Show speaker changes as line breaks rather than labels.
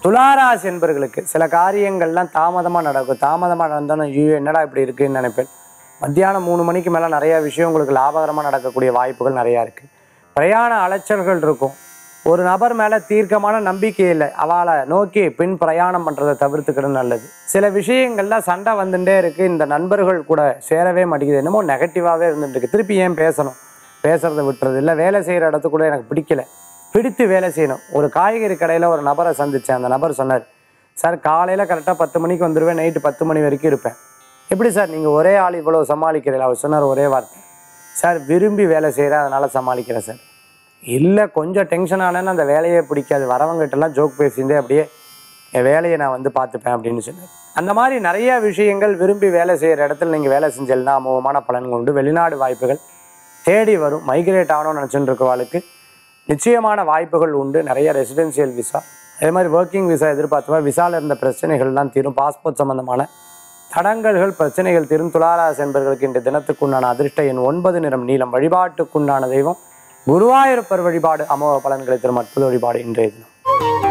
துளாராசி என்பர்களுக்கு சில காரியங்கள்லாம் தாமதமாக நடக்கும் தாமதமாக நடந்தாலும் ஐயோ என்னடா இப்படி இருக்குன்னு நினைப்பேன் மத்தியானம் மூணு மணிக்கு மேலே நிறைய விஷயம் உங்களுக்கு லாபகரமாக நடக்கக்கூடிய வாய்ப்புகள் நிறையா இருக்குது பிரயாண அலைச்சல்கள் இருக்கும் ஒரு நபர் மேலே தீர்க்கமான நம்பிக்கை இல்லை அவளை நோக்கி பின் பிரயாணம் பண்ணுறதை தவிர்த்துக்கிறது நல்லது சில விஷயங்கள்ல சண்டை வந்துட்டே இருக்குது இந்த நண்பர்கள் கூட சேரவே மாட்டேங்குது என்னமோ நெகட்டிவாகவே இருந்துட்டு இருக்கு திருப்பி ஏன் பேசணும் பேசுறதை விட்டுறது இல்லை வேலை செய்கிற இடத்து கூட எனக்கு பிடிக்கல பிடித்து வேலை செய்யணும் ஒரு காய்கறி கடையில் ஒரு நபரை சந்தித்தேன் அந்த நபர் சொன்னார் சார் காலையில் கரெக்டாக பத்து மணிக்கு வந்துடுவேன் நைட்டு பத்து மணி வரைக்கும் இருப்பேன் எப்படி சார் நீங்கள் ஒரே ஆள் இவ்வளோ சமாளிக்கிறீங்களா அவர் சொன்னார் ஒரே வார்த்தை சார் விரும்பி வேலை செய்கிறேன் அதனால் சமாளிக்கிறேன் சார் இல்லை கொஞ்சம் டென்ஷன் ஆனேன்னா அந்த வேலையே பிடிக்காது வரவங்ககிட்டலாம் ஜோக் பேசியிருந்தே அப்படியே என் வேலையை நான் வந்து பார்த்துப்பேன் அப்படின்னு சொன்னார் அந்த மாதிரி நிறைய விஷயங்கள் விரும்பி வேலை செய்கிற இடத்துல நீங்கள் வேலை செஞ்சல்னா அமோகமான பலன் உண்டு வெளிநாடு வாய்ப்புகள் தேடி வரும் மைக்ரேட் ஆகணும்னு நினச்சிட்டு இருக்கவாளுக்கு நிச்சயமான வாய்ப்புகள் உண்டு நிறைய ரெசிடென்சியல் விசா அதே மாதிரி ஒர்க்கிங் விசா எதிர்பார்த்தவா விசால இருந்த பிரச்சனைகள்லாம் தீரும் பாஸ்போர்ட் சம்பந்தமான தடங்கல்கள் பிரச்சனைகள் தீரும் துளாராசி என்பவர்களுக்கு இன்றைய தினத்துக்குண்டான அதிர்ஷ்ட எண் ஒன்பது நிறம் நீளம் வழிபாட்டுக்குண்டான தெய்வம் குருவாயூரப்பர் வழிபாடு அமோக பலன்களை தரும் அற்புத வழிபாடு இன்றைய தினம்